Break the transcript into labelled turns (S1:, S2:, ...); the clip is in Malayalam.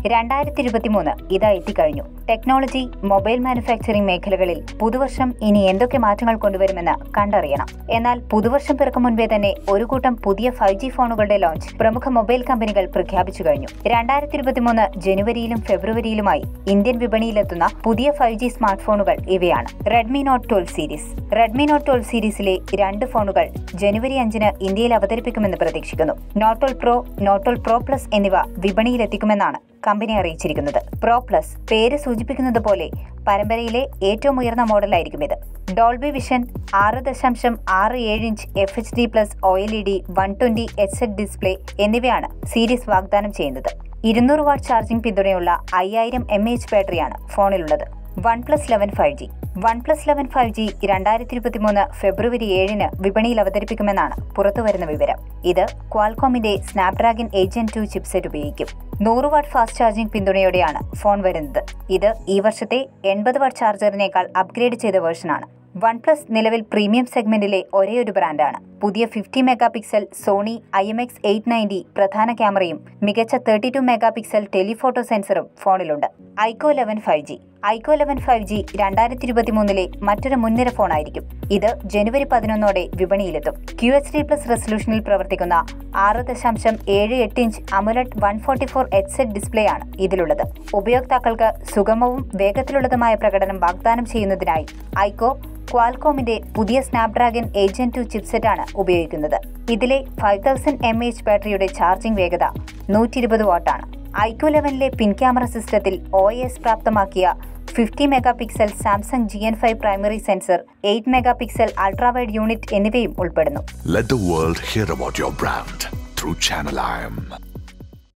S1: രണ്ടായിരത്തി ഇരുപത്തിമൂന്ന് ഇതാ എത്തിക്കഴിഞ്ഞു ടെക്നോളജി മൊബൈൽ മാനുഫാക്ചറിംഗ് മേഖലകളിൽ പുതുവർഷം ഇനി എന്തൊക്കെ മാറ്റങ്ങൾ കൊണ്ടുവരുമെന്ന് കണ്ടറിയണം എന്നാൽ പുതുവർഷം പിറക്കും മുൻപേ തന്നെ ഒരു കൂട്ടം പുതിയ ഫൈവ് ജി ഫോണുകളുടെ ലോഞ്ച് പ്രമുഖ മൊബൈൽ കമ്പനികൾ പ്രഖ്യാപിച്ചു കഴിഞ്ഞു രണ്ടായിരത്തി ഇരുപത്തിമൂന്ന് ജനുവരിയിലും ഫെബ്രുവരിയിലുമായി ഇന്ത്യൻ വിപണിയിലെത്തുന്ന പുതിയ ഫൈവ് ജി സ്മാർട്ട് ഫോണുകൾ ഇവയാണ് Redmi note twelve series Redmi note twelve സീരീസിലെ രണ്ട് ഫോണുകൾ ജനുവരി അഞ്ചിന് ഇന്ത്യയിൽ അവതരിപ്പിക്കുമെന്ന് പ്രതീക്ഷിക്കുന്നു note twelve pro note twelve pro plus എന്നിവ വിപണിയിലെത്തിക്കുമെന്നാണ് കമ്പനി അറിയിച്ചിരിക്കുന്നത് പ്രോ പ്ലസ് പേര് സൂചിപ്പിക്കുന്നത് പോലെ പരമ്പരയിലെ ഏറ്റവും ഉയർന്ന മോഡലായിരിക്കും ഇത് ഡോൾബി വിഷൻ ആറ് ദശാംശം ആറ് ഏഴ് inch F H D plus O L E D one twenty H എഡ് ഡിസ്പ്ലേ എന്നിവയാണ് സീരീസ് വാഗ്ദാനം ചെയ്യുന്നത് ഇരുന്നൂറ് വാട്ട് ചാർജിംഗ് പിന്തുണയുള്ള അയ്യായിരം എം എച്ച് ബാറ്ററിയാണ് ഫോണിലുള്ളത് one plus eleven five G one plus eleven five G രണ്ടായിരത്തി ഇരുപത്തിമൂന്ന് ഫെബ്രുവരി ഏഴിന് വിപണിയിൽ അവതരിപ്പിക്കുമെന്നാണ് പുറത്തുവരുന്ന വിവരം ഇത് ക്വാൽകോമിന്റെ സ്നാപ്ഡ്രാഗൺ ഏജന്റ് ടു ചിപ്സെറ്റ് ഉപയോഗിക്കും നൂറ് വാട്ട് ഫാസ്റ്റ് ചാർജിംഗ് പിന്തുണയോടെയാണ് ഫോൺ വരുന്നത് ഇത് ഈ വർഷത്തെ എൺപത് വാട്ട് ചാർജറിനേക്കാൾ അപ്ഗ്രേഡ് ചെയ്ത വേർഷനാണ് വൺ പ്ലസ് നിലവിൽ പ്രീമിയം സെഗ്മെന്റിലെ ഒരേയൊരു ബ്രാൻഡാണ് പുതിയ fifty mega pixel Sony I M X eight ninety പ്രധാന ക്യാമറയും മികച്ച thirty two mega pixel telephoto സെൻസറും ഫോണിലുണ്ട് iQOO eleven five G iQOO eleven five G രണ്ടായിരത്തി ഇരുപത്തി മൂന്നിലെ മറ്റൊരു മുൻനിര ഫോണായിരിക്കും ഇത് ജനുവരി പതിനൊന്നോടെ വിപണിയിലെത്തും ക്യു എച്ച് ഡി പ്ലസ് റെസൊല്യൂഷനിൽ പ്രവർത്തിക്കുന്ന ആറ് ദശാംശം ഏഴ് എട്ട് inch AMOLED one forty four H സെറ്റ് ഡിസ്പ്ലേ ആണ് ഇതിലുള്ളത് ഉപയോക്താക്കൾക്ക് സുഗമവും വേഗത്തിലുള്ളതുമായ പ്രകടനം വാഗ്ദാനം ചെയ്യുന്നതിനായി ഐക്കോ ക്വാൽകോമിന്റെ പുതിയ സ്നാപ്ഡ്രാഗൺ ഏജന്റ് ടു ചിപ്സെറ്റ് ആണ് ഉപയോഗിക്കുന്നത് ഇതിലെ ഫൈവ് തൗസൻഡ് എം എച്ച് ബാറ്ററിയുടെ ചാർജിംഗ് വേഗത നൂറ്റി ഇരുപത് വാട്ടാണ് ഐക്യു ലെവനിലെ പിൻ ക്യാമറ സിസ്റ്റത്തിൽ ഒ എസ് പ്രാപ്തമാക്കിയ fifty mega pixel Samsung G N five primary sensor eight mega pixel ultrawide unit എന്നിവയും ഉൾപ്പെടുന്നു
S2: Let the world hear about your brand through Channel IM.